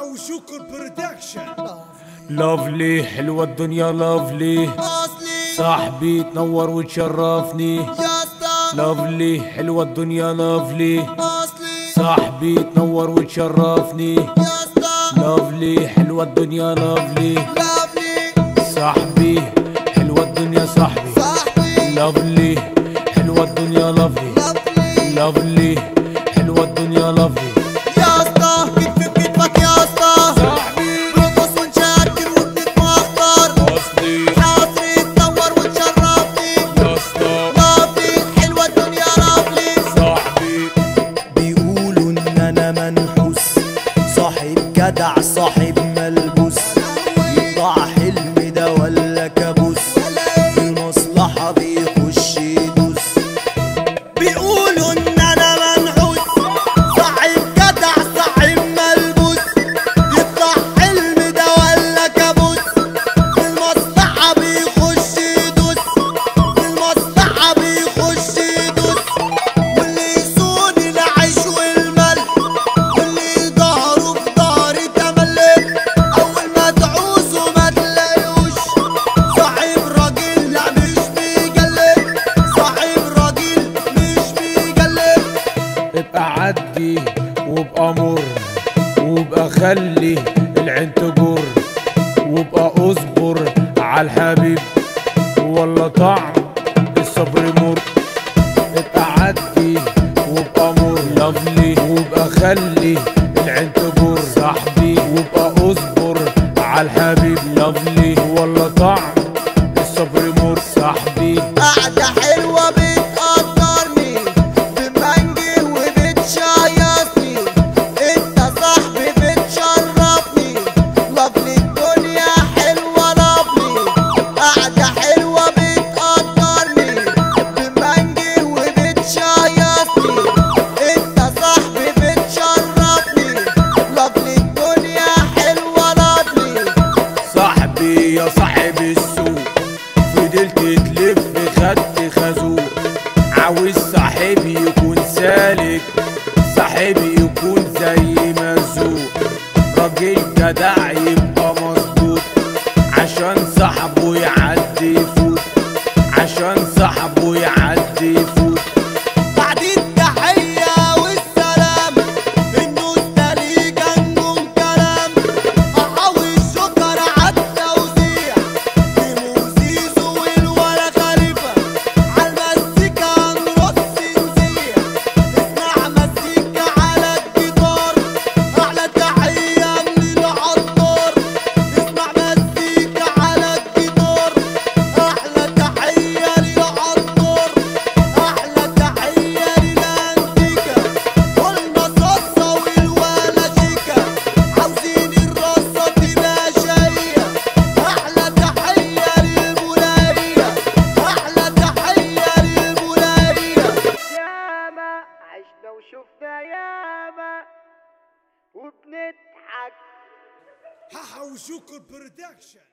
حو شكر برودكشن لافلي حلوة الدنيا لافلي اصلي صاحبي تنور وتشرفني يا اسطى لافلي حلوة الدنيا لافلي اصلي صاحبي تنور وتشرفني يا اسطى لافلي حلوة الدنيا لافلي لافلي صاحبي حلوة الدنيا صاحبي صاحبي لافلي حلوة الدنيا لافلي لافلي لافلي حلوة الدنيا لافلي يا اسطى كتف كتفك يا اسطى صاحبي رقص ونشكر وبنتمخطر اصلي حاصري تنور وتشرفني يا اسطى لافلي حلوة الدنيا لافلي صاحبي بيقولوا ان انا منحوس صاحب جدع صاحب ملبوس يطلع حلم ده ولا كابوس في المصلحة بيخش يدوس بيقولوا ان انا منحوس صاحب جدع صاحب ملبوس يطلع حلم ده ولا كابوس في المصلحة بيخش يدوس في المصلحة بيخش يدوس واللي يسوني العيش والمل واللي ظهره في ظهري تملك اول ما تعوزه ما تلاقيوش صاحب راجل لا مش بيجلد صاحب راجل مش بيجلد ابقى عدي وابقى مر وابقى خلي العين تجر وابقى اصبر على الحبيب والله طعم الصبر مر ابقى عدي وابقى مر لافلي وابقى خلي العين تجر صاحبي وابقى اصبر على الحبيب لافلي والله طعم الصبر مر صاحبي قعدة حلوة بتقدرني بمنجي وبتشيصني انت صاحبي بتشرفني لفلي الدنيا حلوة لفلي قعدة حلوة بتقدرني بمنجي وبتشيصني انت صاحبي بتشرفني لفلي الدنيا حلوة لفلي صاحبي يا صاحب السوق فضلت تلف خدت خازوق عاوز صاحبي يكون سالك صاحبي يكون زي مزوق راجل جدع يبقى مظبوط عشان صاحبه يعدي يفوت عشان صاحبه يعدي يفوت بعد التحية والسلام النوس ده ليه جنون كلام أحاول الشكر عالتوزيع بموسيسو والولا خليفة عالمزيكا نرص نزيع اسمع مزيكا على الجيتار أحلى تحية من العطار اسمع مزيكا على الجيتار أحلى تحية للعطار أحلى تحية للأنتيكا والمصاصة والولا شيكا عاوزين الرصة تبقى شقية أحلى تحية للملاهية أحلى تحية للملاهية ياما عشنا وشفنا ياما وبنضحك حو شكر برودكشن